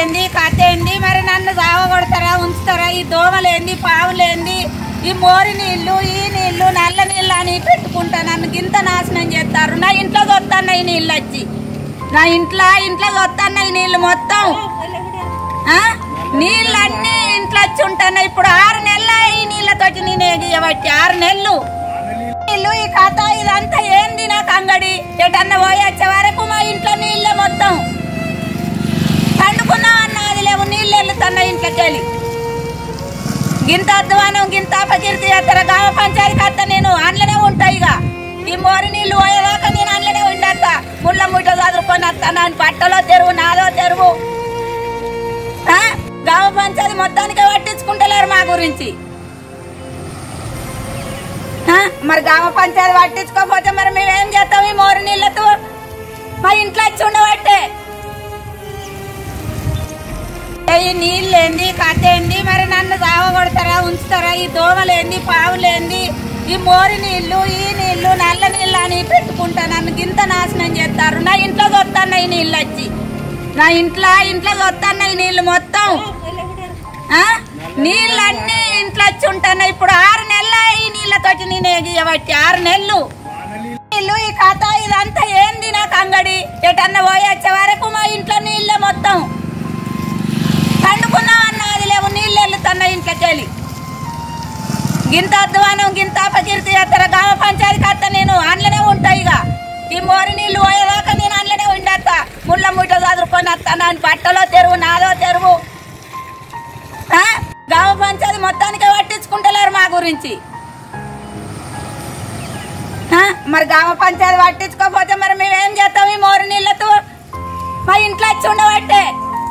ఏంది కథ ఏంది మరి నన్ను సావ కొడతారా ఉంచుతారా ఈ దోమలేంది పావులేంది ఈ మోరి నీళ్లు ఈ నీళ్లు నల్ల నీళ్ళు అని పెట్టుకుంటా నన్ను గింత నాశనం చేస్తారు నా ఇంట్లో వస్తున్నాయి నీళ్ళు వచ్చి నా ఇంట్లో ఇంట్లో వస్తున్నాయి నీళ్ళు మొత్తం ఆ? నీళ్ళన్నీ ఇంట్లో వచ్చి ఉంటాను ఇప్పుడు ఆరు నెలల ఈ నీళ్ళతోటి నేను ఎగియబట్టి ఆరు నెలలు నీళ్ళు ఈ కథ ఇదంతా ఏంది నాకు అంగడి ఎటన్నా పోయి వచ్చే వరకు మా ఇంట్లో నీళ్ళే మొత్తం పండుకున్నామన్నా అది లేవు నీళ్ళు వెళ్తున్నాయి ఇంట్లోకి వెళ్ళి గింత అధ్వానం గింత అపకీర్తి చేస్తారా గ్రామ పంచాయతీ అత్త నేను అందులోనే ఉంటా ఇక ఈ మోరి నీళ్లు పోయేదాకా నేను అందులోనే ఉండేస్తా ముళ్ళ ముట్ట చదువుకొని వస్తా నా బట్టలో తెరువు నాదో తెరువు ఆ? గ్రామ పంచాయతీ మొత్తానికి పట్టించుకుంటలేరు మా గురించి ఆ? మరి గ్రామ పంచాయతీ పట్టించుకోకపోతే మరి మేమేం చేస్తాం ఈ మోరి నీళ్ళతో మా ఇంట్లో వచ్చి ఉండబట్టే ఈ నీళ్ళేంది కథ ఏంది మరి నన్ను సావ కొడతారా ఉంచుతారా ఈ దోమలేంది పావులేంది ఈ మోరి నీళ్లు ఈ నీళ్లు నల్ల నీళ్ళు అని పెట్టుకుంటా నన్ను గింత నాశనం చేస్తారు నా ఇంట్లో వస్తున్నాయి నీళ్ళు వచ్చి నా ఇంట్లో ఇంట్లో వస్తున్నాయి నీళ్ళు మొత్తం ఆ? నీళ్ళన్నీ ఇంట్లో వచ్చి ఉంటాను ఇప్పుడు ఆరు నెలల ఈ నీళ్ళతోటి నేను ఎగియబట్టి ఆరు నెలలు నీళ్ళు ఈ కథ ఇదంతా ఏంది నాకు అంగడి ఎటన్నా పోయి వచ్చే వరకు మా ఇంట్లో నీళ్ళే మొత్తం పండుకున్నామన్నా అది లేవు నీళ్ళు వెళ్తున్నాయి ఇంట్లోకి వెళ్ళి గింత అధ్వానం గింత అపకీర్తి చేస్తారా గ్రామ పంచాయతీ అత్త నేను అందులోనే ఉంటా ఇక ఈ మోరి నీళ్లు పోయేదాకా నేను అందులోనే ఉండేస్తా ముళ్ళ ముట్ట చదువుకొని వస్తా నా బట్టలో తెరువు నాదో తెరువు ఆ? గ్రామ పంచాయతీ మొత్తానికి పట్టించుకుంటలేరు మా గురించి ఆ? మరి గ్రామ పంచాయతీ పట్టించుకోకపోతే మరి మేమేం చేస్తాం ఈ మోరి నీళ్ళతో మా ఇంట్లో వచ్చి ఉండబట్టే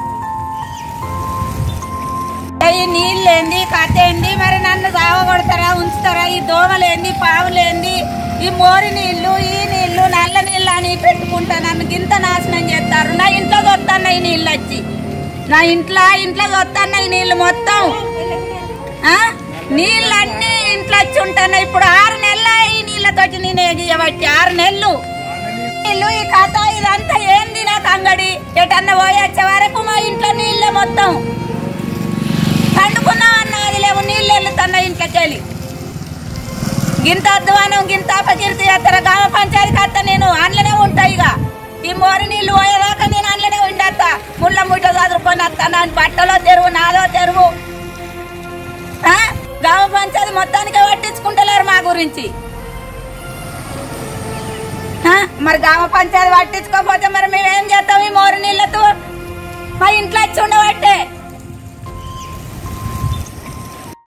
ఈ నీళ్ళేంది కథ ఏంది మరి నన్ను సావ కొడతారా ఉంచుతారా ఈ దోమలేంది పావులేంది ఈ మోరి నీళ్లు ఈ నీళ్లు నల్ల నీళ్ళు అని పెట్టుకుంటా నన్ను గింత నాశనం చేస్తారు నా ఇంట్లో వస్తున్నాయి నీళ్ళు వచ్చి నా ఇంట్లో ఇంట్లో వస్తున్నాయి నీళ్ళు మొత్తం ఆ? నీళ్ళన్నీ ఇంట్లో వచ్చి ఉంటాను ఇప్పుడు ఆరు నెలల ఈ నీళ్ళతోటి నేను ఎగియబట్టి ఆరు నెలలు నీళ్ళు ఈ కథ ఇదంతా ఏంది నాకు అంగడి ఎటన్నా పోయి వచ్చే వరకు మా ఇంట్లో నీళ్ళే మొత్తం పండుకున్నామన్నా అది లేవు నీళ్ళు వెళ్తున్నాయి ఇంట్లోకి వెళ్ళి గింత అధ్వానం గింత అపకీర్తి చేస్తారా గ్రామ పంచాయతీ అత్త నేను అందులోనే ఉంటా ఇక ఈ మోరి నీళ్లు పోయేదాకా నేను అందులోనే ఉండేస్తా ముళ్ళ ముట్ట చదువుకొని వస్తా నా బట్టలో తెరువు నాదో తెరువు ఆ? గ్రామ పంచాయతీ మొత్తానికి పట్టించుకుంటలేరు మా గురించి ఆ? మరి గ్రామ పంచాయతీ పట్టించుకోకపోతే మరి మేమేం చేస్తాం ఈ మోరి నీళ్ళతో మా ఇంట్లో వచ్చి ఉండబట్టే